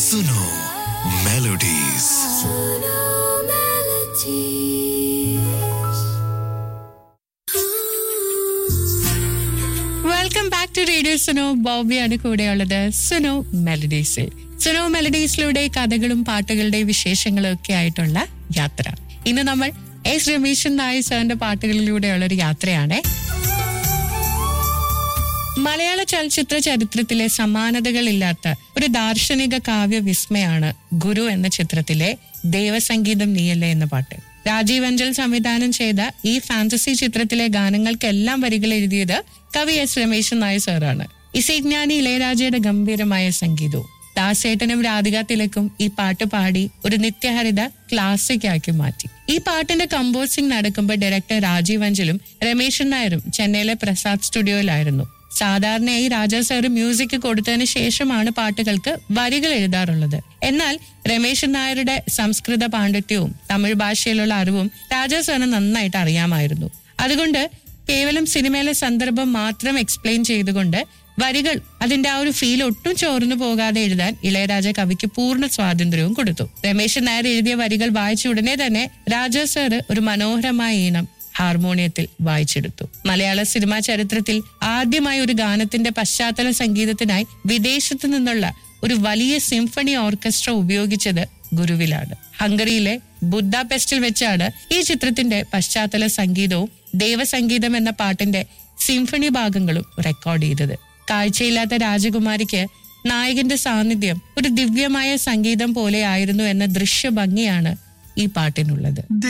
Suno melodies welcome back to radio Suno ബോബിയാണ് കൂടെയുള്ളത് സുനോ മെലഡീസിൽ സുനോ മെലഡീസിലൂടെ കഥകളും പാട്ടുകളുടെ വിശേഷങ്ങളും ഒക്കെ ആയിട്ടുള്ള യാത്ര ഇന്ന് നമ്മൾ എസ് രമേശൻ നായർ സാറിന്റെ പാട്ടുകളിലൂടെയുള്ള ഒരു യാത്രയാണ് മലയാള ചലച്ചിത്ര ചരിത്രത്തിലെ സമാനതകളില്ലാത്ത ഒരു ദാർശനിക കാവ്യ വിസ്മയാണ് ഗുരു എന്ന ചിത്രത്തിലെ ദേവസംഗീതം നീയല്ലേ എന്ന പാട്ട് രാജീവ് അഞ്ചൽ സംവിധാനം ചെയ്ത ഈ ഫാന്റസി ചിത്രത്തിലെ ഗാനങ്ങൾക്കെല്ലാം വരികൾ എഴുതിയത് കവി എസ് രമേശൻ നായർ സാറാണ് ഇസൈജ്ഞാനി ഇളയരാജയുടെ ഗംഭീരമായ സംഗീതവും ദാസേട്ടനും രാധിക തിലക്കും ഈ പാട്ട് പാടി ഒരു നിത്യഹരിത ക്ലാസിക് ആക്കി മാറ്റി ഈ പാട്ടിന്റെ കമ്പോസിംഗ് നടക്കുമ്പോൾ ഡയറക്ടർ രാജീവ് അഞ്ചലും രമേശൻ നായരും ചെന്നൈയിലെ പ്രസാദ് സ്റ്റുഡിയോയിലായിരുന്നു സാധാരണയായി രാജാ സാറ് മ്യൂസിക് കൊടുത്തതിന് ശേഷമാണ് പാട്ടുകൾക്ക് വരികൾ എഴുതാറുള്ളത് എന്നാൽ രമേശൻ നായരുടെ സംസ്കൃത പാണ്ഡിത്യവും തമിഴ് ഭാഷയിലുള്ള അറിവും രാജാ സാറിന് നന്നായിട്ട് അറിയാമായിരുന്നു അതുകൊണ്ട് കേവലം സിനിമയിലെ സന്ദർഭം മാത്രം എക്സ്പ്ലെയിൻ ചെയ്തുകൊണ്ട് വരികൾ അതിന്റെ ആ ഒരു ഫീൽ ഒട്ടും ചോർന്നു പോകാതെ എഴുതാൻ ഇളയരാജ കവിക്ക് പൂർണ്ണ സ്വാതന്ത്ര്യവും കൊടുത്തു രമേശൻ നായർ എഴുതിയ വരികൾ വായിച്ച ഉടനെ തന്നെ രാജാ സാറ് ഒരു മനോഹരമായ ഈണം ഹാർമോണിയത്തിൽ വായിച്ചെടുത്തു മലയാള സിനിമാ ചരിത്രത്തിൽ ആദ്യമായി ഒരു ഗാനത്തിന്റെ പശ്ചാത്തല സംഗീതത്തിനായി വിദേശത്തു നിന്നുള്ള ഒരു വലിയ സിംഫണി ഓർക്കസ്ട്ര ഉപയോഗിച്ചത് ഗുരുവിലാണ് ഹംഗറിയിലെ ബുദ്ധാപെസ്റ്റിൽ വെച്ചാണ് ഈ ചിത്രത്തിന്റെ പശ്ചാത്തല സംഗീതവും ദേവസംഗീതം എന്ന പാട്ടിന്റെ സിംഫണി ഭാഗങ്ങളും റെക്കോർഡ് ചെയ്തത് കാഴ്ചയില്ലാത്ത രാജകുമാരിക്ക് നായകന്റെ സാന്നിധ്യം ഒരു ദിവ്യമായ സംഗീതം പോലെയായിരുന്നു എന്ന ദൃശ്യ ഭംഗിയാണ് ഈ പാട്ടിനുള്ളത്